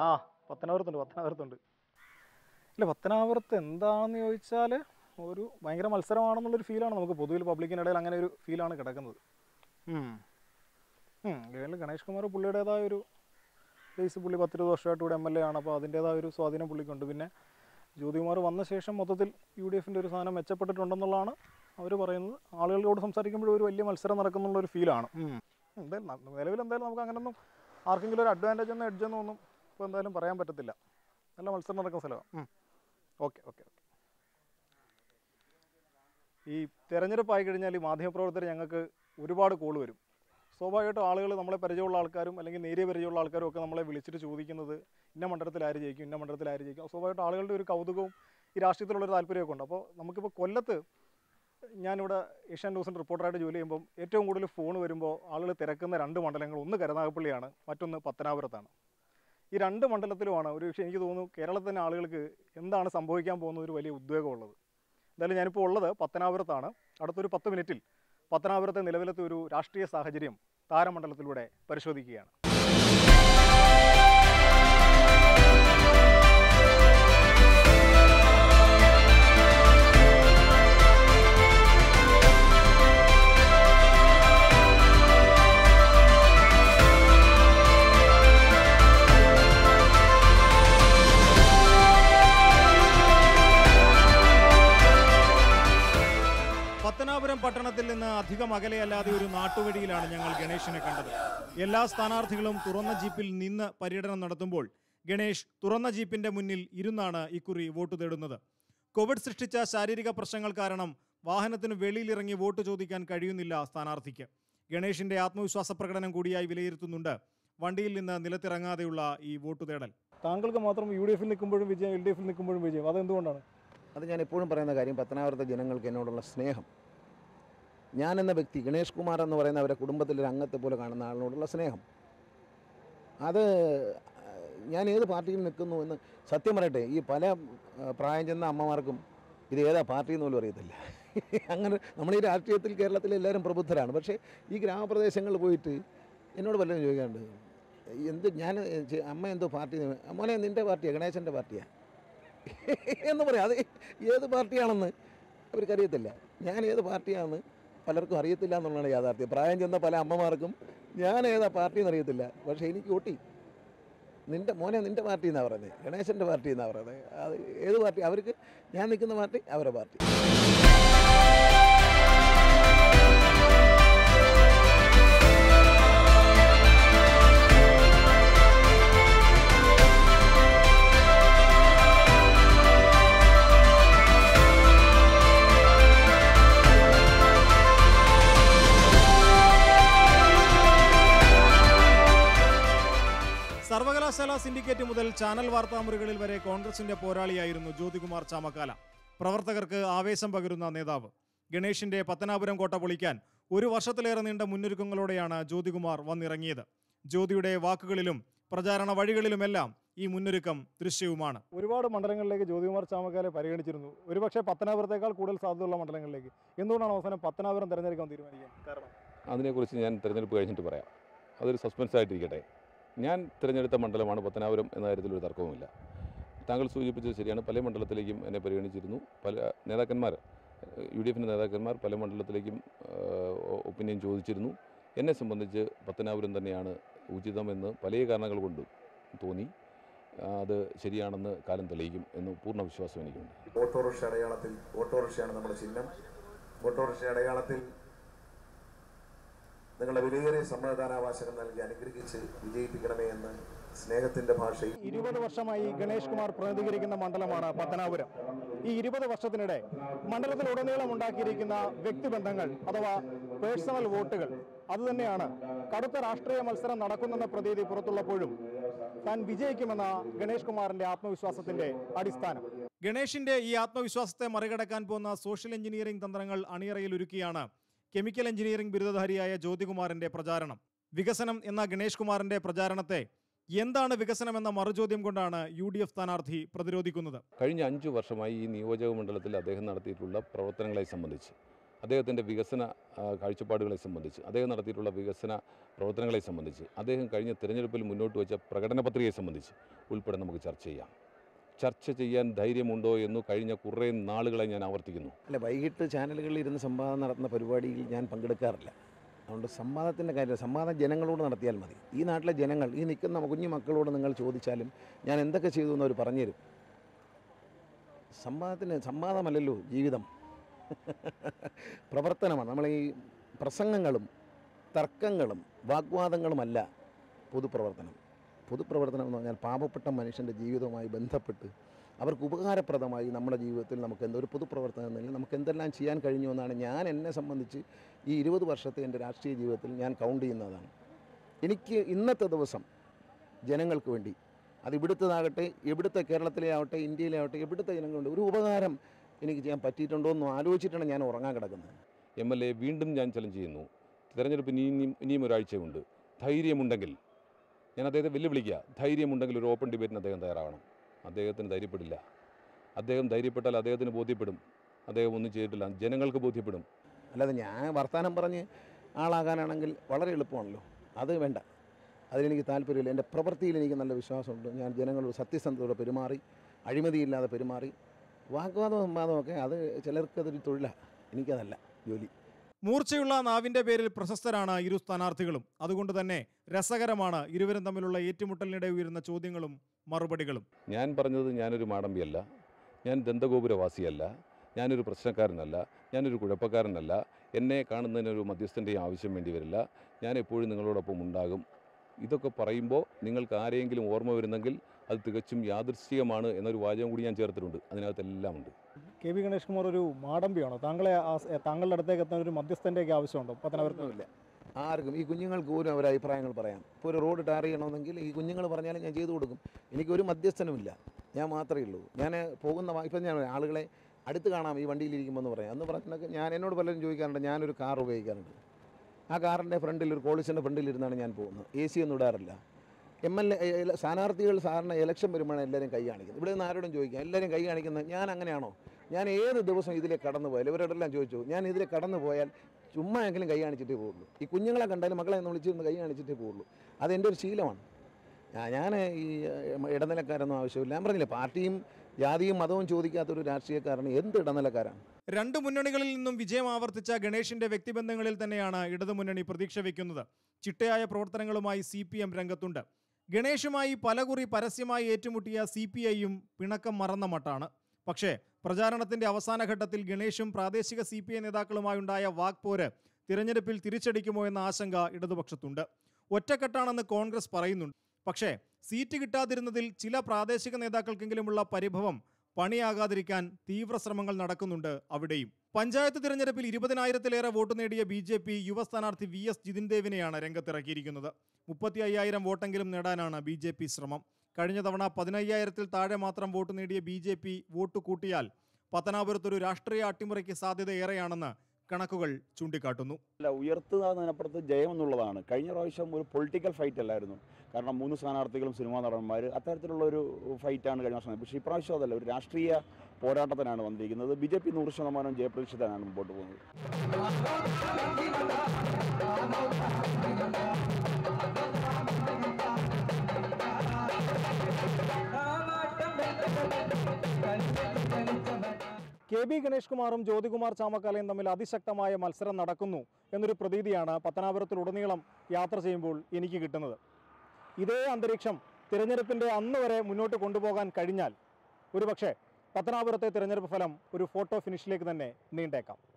ആ പത്തനാപുരത്തുണ്ട് പത്തനാപുരത്തുണ്ട് ഇല്ല പത്തനാപുരത്ത് എന്താണെന്ന് ചോദിച്ചാൽ ഒരു ഭയങ്കര മത്സരമാണെന്നുള്ളൊരു ഫീലാണ് നമുക്ക് പൊതുവിൽ പബ്ലിക്കിനിടയിൽ അങ്ങനെ ഒരു ഫീലാണ് കിടക്കുന്നത് ഉം. ഉം, ഇതിൽ ഗണേഷ് കുമാർ പുള്ളിയുടേതായ ഒരു ബേസ് പുള്ളി പത്തിരുപത് വർഷമായിട്ട് ഇവിടെ എം എൽ എ ആണ് അപ്പോൾ അതിൻ്റേതായ ഒരു സ്വാധീനം പുള്ളിക്കുണ്ട് പിന്നെ ജ്യോതികുമാർ വന്ന ശേഷം മൊത്തത്തിൽ യു ഡി എഫിൻ്റെ ഒരു സാധനം മെച്ചപ്പെട്ടിട്ടുണ്ടെന്നുള്ളതാണ് അവർ പറയുന്നത് ആളുകളോട് സംസാരിക്കുമ്പോഴും ഒരു വലിയ മത്സരം നടക്കുന്നുള്ള ഒരു ഫീലാണ് എന്തായാലും ന- നിലവിൽ എന്തായാലും നമുക്ക് അങ്ങനൊന്നും ആർക്കെങ്കിലും ഒരു അഡ്വാൻറ്റേജ് എന്നോ എഡ്ജ് എന്നോ ഒന്നും ഇപ്പോൾ എന്തായാലും പറയാൻ പറ്റത്തില്ല നല്ല മത്സരം നടക്കുന്ന സ്ഥലമാണ് ഓക്കെ ഓക്കെ ഓക്കെ ഈ തെരഞ്ഞെടുപ്പായി കഴിഞ്ഞാൽ ഈ മാധ്യമപ്രവർത്തകർ ഞങ്ങൾക്ക് ഒരുപാട് കോൾ വരും സ്വാഭാവികമായിട്ടും ആളുകൾ നമ്മളെ പരിചയമുള്ള ആൾക്കാരും അല്ലെങ്കിൽ നേരിയ പരിചയമുള്ള ആൾക്കാരും ഒക്കെ നമ്മളെ വിളിച്ചിട്ട് ചോദിക്കുന്നത് ഇന്ന മണ്ഡലത്തിൽ ആര് ജയിക്കും ഇന്ന മണ്ഡലത്തിൽ ആര് ജയിക്കും സ്വാഭാവികമായിട്ടും ആളുകളുടെ ഒരു കൗതുകവും ഈ രാഷ്ട്രീയത്തിലുള്ളൊരു താല്പര്യമൊക്കെ ഉണ്ട് അപ്പോൾ നമുക്കിപ്പോൾ കൊല്ലത്ത് ഞാനിവിടെ ഏഷ്യാൻ ന്യൂസിൻ്റെ റിപ്പോർട്ടറായിട്ട് ജോലി ചെയ്യുമ്പം ഏറ്റവും കൂടുതൽ ഫോൺ വരുമ്പോൾ ആളുകൾ തിരക്കുന്ന രണ്ട് മണ്ഡലങ്ങൾ ഒന്ന് കരുനാഗപ്പള്ളിയാണ് മറ്റൊന്ന് പത്തനാപുരത്താണ് ഈ രണ്ട് മണ്ഡലത്തിലുമാണ് ഒരു പക്ഷേ എനിക്ക് തോന്നുന്നു കേരളത്തിൽ തന്നെ ആളുകൾക്ക് എന്താണ് സംഭവിക്കാൻ പോകുന്ന ഒരു വലിയ ഉദ്വേഗമുള്ളത് എന്തായാലും ഞാനിപ്പോൾ ഉള്ളത് പത്തനാപുരത്താണ് അടുത്തൊരു പത്ത് മിനിറ്റിൽ പത്തനാപുരത്തെ നിലവിലത്തെ ഒരു രാഷ്ട്രീയ സാഹചര്യം താരമണ്ഡലത്തിലൂടെ പരിശോധിക്കുകയാണ് പത്തനാപുരം പട്ടണത്തിൽ നിന്ന് അധികം അകലെയല്ലാതെ ഒരു നാട്ടുവഴിയിലാണ് ഞങ്ങൾ ഗണേഷിനെ കണ്ടത് എല്ലാ സ്ഥാനാർത്ഥികളും തുറന്ന ജീപ്പിൽ നിന്ന് പര്യടനം നടത്തുമ്പോൾ ഗണേഷ് തുറന്ന ജീപ്പിന്റെ മുന്നിൽ ഇരുന്നാണ് ഇക്കുറി വോട്ട് തേടുന്നത് കോവിഡ് സൃഷ്ടിച്ച ശാരീരിക പ്രശ്നങ്ങൾ കാരണം വാഹനത്തിന് വെളിയിലിറങ്ങി വോട്ട് ചോദിക്കാൻ കഴിയുന്നില്ല സ്ഥാനാർത്ഥിക്ക് ഗണേഷിന്റെ ആത്മവിശ്വാസ പ്രകടനം കൂടിയായി വിലയിരുത്തുന്നുണ്ട് വണ്ടിയിൽ നിന്ന് നിലത്തിറങ്ങാതെയുള്ള ഈ വോട്ട് തേടൽ താങ്കൾക്ക് മാത്രം യു ഡി എഫിൽ നിൽക്കുമ്പോഴും വിജയം എൽ ഡി എഫിൽ നിൽക്കുമ്പോഴും വിജയം അതെന്തുകൊണ്ടാണ് അത് ഞാൻ എപ്പോഴും പറയുന്ന കാര്യം പത്തനാപുരത്തെ ജനങ്ങൾക്ക് എന്നോടുള്ള സ്നേഹം ഞാൻ എന്ന വ്യക്തി ഗണേഷ് കുമാർ എന്ന് പറയുന്ന അവരെ കുടുംബത്തിലൊരു അംഗത്തെ പോലെ കാണുന്ന ആളിനോടുള്ള സ്നേഹം അത് ഞാൻ ഏത് പാർട്ടിയിൽ നിൽക്കുന്നു എന്ന് സത്യം പറയട്ടെ ഈ പല ആ, പ്രായം ചെന്ന അമ്മമാർക്കും ഇത് ഏതാ പാർട്ടി എന്ന് പോലും അറിയത്തില്ല അങ്ങനെ നമ്മൾ ഈ രാഷ്ട്രീയത്തിൽ കേരളത്തിൽ എല്ലാവരും പ്രബുദ്ധരാണ് പക്ഷേ ഈ ഗ്രാമപ്രദേശങ്ങളിൽ പോയിട്ട് എന്നോട് പലരും ചോദിക്കാറുണ്ട് എന്ത് ഞാൻ ചെ- അമ്മ എന്തോ പാർട്ടി മോനെ നിൻ്റെ പാർട്ടിയാണ് ഗണേശൻ്റെ പാർട്ടിയാണ് എന്ന് പറയാം അത് ഏത് പാർട്ടിയാണെന്ന് അവർക്കറിയത്തില്ല ഞാൻ ഏത് പാർട്ടിയാണെന്ന് പലർക്കും അറിയത്തില്ല എന്നുള്ളതാണ് യാഥാർത്ഥ്യം പ്രായം ചെന്ന പല അമ്മമാർക്കും ഞാൻ ഏതാ പാർട്ടി എന്ന് അറിയത്തില്ല പക്ഷേ എനിക്ക് ഓട്ടി നിൻ്റെ മോനെ നിൻ്റെ പാർട്ടി എന്നാണ് പറയുന്നത് ഗണേശൻ്റെ പാർട്ടി എന്നാണ് പറയുന്നത് അത് ഏത് പാർട്ടി അവർക്ക് ഞാൻ നിൽക്കുന്ന പാർട്ടി അവരുടെ പാർട്ടി സർവകലാശാല സിൻഡിക്കേറ്റ് മുതൽ ചാനൽ വാർത്താമുറികളിൽ വരെ കോൺഗ്രസിന്റെ പോരാളിയായിരുന്നു ജ്യോതികുമാർ ചാമക്കാല പ്രവർത്തകർക്ക് ആവേശം പകരുന്ന നേതാവ് ഗണേഷിന്റെ പത്തനാപുരം കോട്ട പൊളിക്കാൻ ഒരു വർഷത്തിലേറെ നീണ്ട മുന്നൊരുക്കങ്ങളോടെയാണ് ജ്യോതികുമാർ വന്നിറങ്ങിയത് ജ്യോതിയുടെ വാക്കുകളിലും പ്രചാരണ വഴികളിലുമെല്ലാം ഈ മുന്നൊരുക്കം ദൃശ്യവുമാണ് ഒരുപാട് മണ്ഡലങ്ങളിലേക്ക് ജ്യോതികുമാർ ചാമക്കാലെ പരിഗണിച്ചിരുന്നു ഒരുപക്ഷെ പത്തനാപുരത്തേക്കാൾ കൂടുതൽ സാധ്യതയുള്ള മണ്ഡലങ്ങളിലേക്ക് എന്തുകൊണ്ടാണ് അവസാനം പത്തനാപുരം തിരഞ്ഞെടുക്കാൻ തീരുമാനിക്കാൻ കാരണം അതിനെക്കുറിച്ച് ഞാൻ തിരഞ്ഞെടുപ്പ് കഴിഞ്ഞിട്ട് പറയാം അതൊരു സസ്പെൻസ് ആയിട്ടിരിക്കട്ടെ ഞാൻ തിരഞ്ഞെടുത്ത മണ്ഡലമാണ് പത്തനാപുരം എന്ന കാര്യത്തിൽ ഒരു തർക്കവുമില്ല താങ്കൾ സൂചിപ്പിച്ചത് ശരിയാണ് പല മണ്ഡലത്തിലേക്കും എന്നെ പരിഗണിച്ചിരുന്നു പല നേതാക്കന്മാർ യു ഡി എഫിൻ്റെ നേതാക്കന്മാർ പല മണ്ഡലത്തിലേക്കും ഒപ്പീനിയൻ ചോദിച്ചിരുന്നു എന്നെ സംബന്ധിച്ച് പത്തനാപുരം തന്നെയാണ് ഉചിതമെന്ന് പല കാരണങ്ങൾ കൊണ്ടും തോന്നി ആ, അത് ശരിയാണെന്ന് കാലം തെളിയിക്കും എന്ന് പൂർണ്ണ വിശ്വാസം എനിക്കുണ്ട് ഓട്ടോറിക്ഷ അടയാളത്തിൽ ഓട്ടോറിക്ഷയാണ് നമ്മുടെ ചിഹ്നം ഓട്ടോറിക്ഷ അടയാളത്തിൽ നിങ്ങളുടെ വിലയേറിയ സമ്മതിദാനാവകാശം നൽകി അനുഗ്രഹിച്ച് വിജയിപ്പിക്കണമേ എന്ന് സ്നേഹത്തിന്റെ ഭാഷയിൽ ഇരുപത് വർഷമായി ഗണേഷ് കുമാർ പ്രതിനിധീകരിക്കുന്ന മണ്ഡലമാണ് പത്തനാപുരം ഈ ഇരുപത് വർഷത്തിനിടെ മണ്ഡലത്തിലുടനീളം ഉണ്ടാക്കിയിരിക്കുന്ന വ്യക്തിബന്ധങ്ങൾ അഥവാ പേഴ്സണൽ വോട്ടുകൾ അതുതന്നെയാണ് കടുത്ത രാഷ്ട്രീയ മത്സരം നടക്കുന്നെന്ന പ്രതീതി പുറത്തുള്ളപ്പോഴും താൻ വിജയിക്കുമെന്ന ഗണേഷ് കുമാറിന്റെ ആത്മവിശ്വാസത്തിന്റെ അടിസ്ഥാനം ഗണേഷിന്റെ ഈ ആത്മവിശ്വാസത്തെ മറികടക്കാൻ പോകുന്ന സോഷ്യൽ എഞ്ചിനീയറിംഗ് തന്ത്രങ്ങൾ അണിയറയിൽ ഒരുക്കിയാണ് കെമിക്കൽ എഞ്ചിനീയറിംഗ് ബിരുദധാരിയായ ജ്യോതികുമാറിന്റെ പ്രചാരണം വികസനം എന്ന ഗണേഷ് കുമാറിന്റെ പ്രചാരണത്തെ എന്താണ് വികസനം എന്ന മറുചോദ്യം കൊണ്ടാണ് യു ഡി എഫ് സ്ഥാനാർത്ഥി പ്രതിരോധിക്കുന്നത് കഴിഞ്ഞ അഞ്ച് വർഷമായി ഈ നിയോജക മണ്ഡലത്തിൽ അദ്ദേഹം നടത്തിയിട്ടുള്ള പ്രവർത്തനങ്ങളെ സംബന്ധിച്ച് അദ്ദേഹത്തിൻ്റെ വികസന ആ, കാഴ്ചപ്പാടുകളെ സംബന്ധിച്ച് അദ്ദേഹം നടത്തിയിട്ടുള്ള വികസന പ്രവർത്തനങ്ങളെ സംബന്ധിച്ച് അദ്ദേഹം കഴിഞ്ഞ തിരഞ്ഞെടുപ്പിൽ മുന്നോട്ട് വെച്ച പ്രകടന പത്രികയെ സംബന്ധിച്ച് ഉൾപ്പെടെ നമുക്ക് ചർച്ച ചെയ്യാം ചർച്ച ചെയ്യാൻ ധൈര്യമുണ്ടോ എന്ന് കഴിഞ്ഞ കുറേ നാളുകളെ ഞാൻ ആവർത്തിക്കുന്നു അല്ല വൈകിട്ട് ചാനലുകളിൽ ഇരുന്ന് സംവാദം നടത്തുന്ന പരിപാടിയിൽ ഞാൻ പങ്കെടുക്കാറില്ല അതുകൊണ്ട് സംവാദത്തിൻ്റെ കാര്യം സംവാദം ജനങ്ങളോട് നടത്തിയാൽ മതി ഈ നാട്ടിലെ ജനങ്ങൾ ഈ നിൽക്കുന്ന കുഞ്ഞു മക്കളോട് നിങ്ങൾ ചോദിച്ചാലും ഞാൻ എന്തൊക്കെ ചെയ്തു എന്ന് അവർ പറഞ്ഞുതരും സംവാദത്തിന് സംവാദമല്ലല്ലോ ജീവിതം പ്രവർത്തനമാണ് നമ്മൾ ഈ പ്രസംഗങ്ങളും തർക്കങ്ങളും വാഗ്വാദങ്ങളുമല്ല പൊതുപ്രവർത്തനം പൊതുപ്രവർത്തനം എന്ന് പറഞ്ഞാൽ പാവപ്പെട്ട മനുഷ്യൻ്റെ ജീവിതവുമായി ബന്ധപ്പെട്ട് അവർക്ക് ഉപകാരപ്രദമായി നമ്മുടെ ജീവിതത്തിൽ നമുക്ക് എന്തോ ഒരു പൊതുപ്രവർത്തനം എന്ന നിലയിൽ നമുക്ക് എന്തെല്ലാം ചെയ്യാൻ കഴിഞ്ഞു എന്നാണ് ഞാൻ എന്നെ സംബന്ധിച്ച് ഈ ഇരുപത് വർഷത്തെ എൻ്റെ രാഷ്ട്രീയ ജീവിതത്തിൽ ഞാൻ കൗണ്ട് ചെയ്യുന്നതാണ് എനിക്ക് ഇന്നത്തെ ദിവസം ജനങ്ങൾക്ക് വേണ്ടി അത് ഇവിടുത്തതാകട്ടെ ഇവിടുത്തെ കേരളത്തിലെ ആവട്ടെ ഇന്ത്യയിലെ ആവട്ടെ ഇവിടുത്തെ ജനങ്ങളുടെ ഒരു ഉപകാരം എനിക്ക് ചെയ്യാൻ പറ്റിയിട്ടുണ്ടോ എന്ന് ആലോചിച്ചിട്ടാണ് ഞാൻ ഉറങ്ങാൻ കിടക്കുന്നത് എം എൽ എ വീണ്ടും ഞാൻ ചലഞ്ച് ചെയ്യുന്നു തിരഞ്ഞെടുപ്പ് ഇനിയും ഇനിയും ഒരാഴ്ചയുണ്ട് ധൈര്യമുണ്ടെങ്കിൽ ഞാൻ അദ്ദേഹത്തെ വെല്ലുവിളിക്കുക ധൈര്യമുണ്ടെങ്കിൽ ഒരു ഓപ്പൺ ഡിബേറ്റിന് അദ്ദേഹം തയ്യാറാവണം അദ്ദേഹത്തിന് ധൈര്യപ്പെടില്ല അദ്ദേഹം ധൈര്യപ്പെട്ടാൽ അദ്ദേഹത്തിന് ബോധ്യപ്പെടും അദ്ദേഹം ഒന്നും ചെയ്തിട്ടില്ല ജനങ്ങൾക്ക് ബോധ്യപ്പെടും അല്ലാതെ ഞാൻ വർത്തമാനം പറഞ്ഞ് ആളാകാനാണെങ്കിൽ വളരെ എളുപ്പമാണല്ലോ അത് വേണ്ട അതിലെനിക്ക് താല്പര്യമില്ല എൻ്റെ പ്രവൃത്തിയിൽ എനിക്ക് നല്ല വിശ്വാസമുണ്ട് ഞാൻ ജനങ്ങളോട് സത്യസന്ധതയോടെ പെരുമാറി അഴിമതിയില്ലാതെ പെരുമാറി വാഗ്വാദവും സംവാദമൊക്കെ അത് ചിലർക്കതൊരു തൊഴിലാണ് എനിക്കതല്ല ജോലി മൂർച്ചയുള്ള നാവിന്റെ പേരിൽ പ്രശസ്തരാണ് ഇരു സ്ഥാനാർത്ഥികളും അതുകൊണ്ട് തന്നെ രസകരമാണ് ഇരുവരും തമ്മിലുള്ള ഏറ്റുമുട്ടലിനിടെ ഉയരുന്ന ചോദ്യങ്ങളും മറുപടികളും ഞാൻ പറഞ്ഞത് ഞാനൊരു മാടമ്പിയല്ല ഞാൻ ദന്തഗോപുരവാസിയല്ല ഞാനൊരു പ്രശ്നക്കാരനല്ല ഞാനൊരു കുഴപ്പക്കാരനല്ല എന്നെ കാണുന്നതിനൊരു മധ്യസ്ഥൻ്റെയും ആവശ്യം വേണ്ടി വരില്ല ഞാൻ എപ്പോഴും നിങ്ങളോടൊപ്പം ഉണ്ടാകും ഇതൊക്കെ പറയുമ്പോൾ നിങ്ങൾക്ക് ആരെങ്കിലും ഓർമ്മ വരുന്നെങ്കിൽ അത് തികച്ചും യാദൃശ്ചികമാണ് എന്നൊരു വാചകം കൂടി ഞാൻ ചേർത്തിട്ടുണ്ട് അതിനകത്തെല്ലാം ഉണ്ട് കെ വി ഗണേഷ് കുമാർ ഒരു മാടമ്പിയാണോ താങ്കളെ ആ- താങ്കളുടെ അടുത്തേക്ക് എത്താൻ ഒരു മധ്യസ്ഥൻ്റെയൊക്കെ ആവശ്യമുണ്ടോ പത്തനാപുരത്ത് ഒന്നുമില്ല ആർക്കും ഈ കുഞ്ഞുങ്ങൾക്ക് പോലും അവരെ അഭിപ്രായങ്ങൾ പറയാം ഇപ്പോൾ ഒരു റോഡ് ടാർ ചെയ്യണമെന്നെങ്കിൽ ഈ കുഞ്ഞുങ്ങൾ പറഞ്ഞാലും ഞാൻ ചെയ്തു കൊടുക്കും എനിക്കൊരു മധ്യസ്ഥനുമില്ല ഞാൻ മാത്രമേ ഉള്ളൂ ഞാൻ പോകുന്ന വാ- ഇപ്പം ഞാൻ ആളുകളെ അടുത്ത് കാണാം ഈ വണ്ടിയിലിരിക്കുമ്പോൾ എന്ന് പറയാം എന്ന് പറഞ്ഞിട്ടൊക്കെ ഞാൻ എന്നോട് പലരും ചോദിക്കാറുണ്ട് ഞാനൊരു കാർ ഉപയോഗിക്കാറുണ്ട് ആ കാറിൻ്റെ ഫ്രണ്ടിൽ ഒരു കോളിസിൻ്റെ ഫ്രണ്ടിലിരുന്നാണ് ഞാൻ പോകുന്നത് എ സി ഒന്നും ഇടാറില്ല എം എൽ എ സ്ഥാനാർത്ഥികൾ സാറിന് ഇലക്ഷൻ വരുമ്പോഴാണ് എല്ലാവരും കൈ കാണിക്കുന്നത് ഇവിടെ നിന്ന് ആരോടും ചോദിക്കാം എല്ലാവരും കൈ കാണിക്കുന്നത് ഞാൻ അങ്ങനെയാണോ ഞാൻ ഏത് ദിവസം ഇതിലെ കടന്നു പോയാൽ ഇവരോടെല്ലാം ചോദിച്ചു ഞാൻ ഇതിലെ കടന്നു പോയാൽ ചുമ്മാ എങ്കിലും കൈ കാണിച്ചിട്ടേ പോകുള്ളൂ ഈ കുഞ്ഞുങ്ങളെ കണ്ടാലും മക്കളെ ഒന്ന് വിളിച്ചിരുന്ന് കൈ കാണിച്ചിട്ടേ പോകുള്ളൂ അതെൻ്റെ ഒരു ശീലമാണ് ഞാൻ ഈ ഏഹ്, ഇടനിലക്കാരൊന്നും ആവശ്യമില്ല ഞാൻ പറഞ്ഞില്ലേ പാർട്ടിയും ജാതിയും മതവും ചോദിക്കാത്തൊരു രാഷ്ട്രീയക്കാരന് എന്ത് ഇടനിലക്കാരാണ് രണ്ട് മുന്നണികളിൽ നിന്നും വിജയം ആവർത്തിച്ച ഗണേഷിന്റെ വ്യക്തിബന്ധങ്ങളിൽ തന്നെയാണ് ഇടതുമുന്നണി പ്രതീക്ഷ വയ്ക്കുന്നത് ചിട്ടയായ പ്രവർത്തനങ്ങളുമായി സി പി എം രംഗത്തുണ്ട് ഗണേഷുമായി പലകുറി പരസ്യമായി ഏറ്റുമുട്ടിയ സി പി ഐയും പിണക്കം മറന്ന മട്ടാണ് പക്ഷേ പ്രചാരണത്തിന്റെ അവസാന ഘട്ടത്തിൽ ഗണേഷും പ്രാദേശിക സി പി ഐ നേതാക്കളുമായുണ്ടായ വാക്പോര് തിരഞ്ഞെടുപ്പിൽ തിരിച്ചടിക്കുമോ എന്ന ആശങ്ക ഇടതുപക്ഷത്തുണ്ട് ഒറ്റക്കെട്ടാണെന്ന് കോൺഗ്രസ് പറയുന്നുണ്ട് പക്ഷേ സീറ്റ് കിട്ടാതിരുന്നതിൽ ചില പ്രാദേശിക നേതാക്കൾക്കെങ്കിലുമുള്ള പരിഭവം പണിയാകാതിരിക്കാൻ തീവ്ര ശ്രമങ്ങൾ നടക്കുന്നുണ്ട് അവിടെയും പഞ്ചായത്ത് തിരഞ്ഞെടുപ്പിൽ ഇരുപതിനായിരത്തിലേറെ വോട്ട് നേടിയ ബി ജെ പി യുവ സ്ഥാനാർത്ഥി വി എസ് ജിതിൻ ദേവിനെയാണ് രംഗത്തിറക്കിയിരിക്കുന്നത് മുപ്പത്തി അയ്യായിരം വോട്ടെങ്കിലും നേടാനാണ് ബി ജെ പി ശ്രമം കഴിഞ്ഞ തവണ പതിനയ്യായിരത്തിൽ താഴെ മാത്രം വോട്ട് നേടിയ ബി ജെ പി വോട്ട് കൂട്ടിയാൽ പത്തനാപുരത്തൊരു രാഷ്ട്രീയ അട്ടിമറിക്ക് സാധ്യത ഏറെയാണെന്ന് കണക്കുകൾ ചൂണ്ടിക്കാട്ടുന്നു അല്ല ഉയർത്തുന്നതിനപ്പുറത്ത് ജയം എന്നുള്ളതാണ് കഴിഞ്ഞ പ്രാവശ്യം ഒരു പൊളിറ്റിക്കൽ ഫൈറ്റ് അല്ലായിരുന്നു കാരണം മൂന്ന് സ്ഥാനാർത്ഥികളും സിനിമാ നടന്മാർ അത്തരത്തിലുള്ള ഒരു ഫൈറ്റാണ് കഴിഞ്ഞ വർഷം പക്ഷേ ഇപ്രാവശ്യം അതല്ല ഒരു രാഷ്ട്രീയ പോരാട്ടത്തിനാണ് വന്നിരിക്കുന്നത് ബി ജെ പി നൂറ് ശതമാനം ജയപ്രതീക്ഷിതനാണ് മുമ്പോട്ട് പോകുന്നത് കെ ബി ഗണേഷ് കുമാറും ജ്യോതികുമാർ ചാമക്കാലയും തമ്മിൽ അതിശക്തമായ മത്സരം നടക്കുന്നു എന്നൊരു പ്രതീതിയാണ് പത്തനാപുരത്തിലുടനീളം യാത്ര ചെയ്യുമ്പോൾ എനിക്ക് കിട്ടുന്നത് ഇതേ അന്തരീക്ഷം തിരഞ്ഞെടുപ്പിൻ്റെ അന്ന് വരെ മുന്നോട്ട് കൊണ്ടുപോകാൻ കഴിഞ്ഞാൽ ഒരുപക്ഷെ പത്തനാപുരത്തെ തിരഞ്ഞെടുപ്പ് ഫലം ഒരു ഫോട്ടോ ഫിനിഷിലേക്ക് തന്നെ നീണ്ടേക്കാം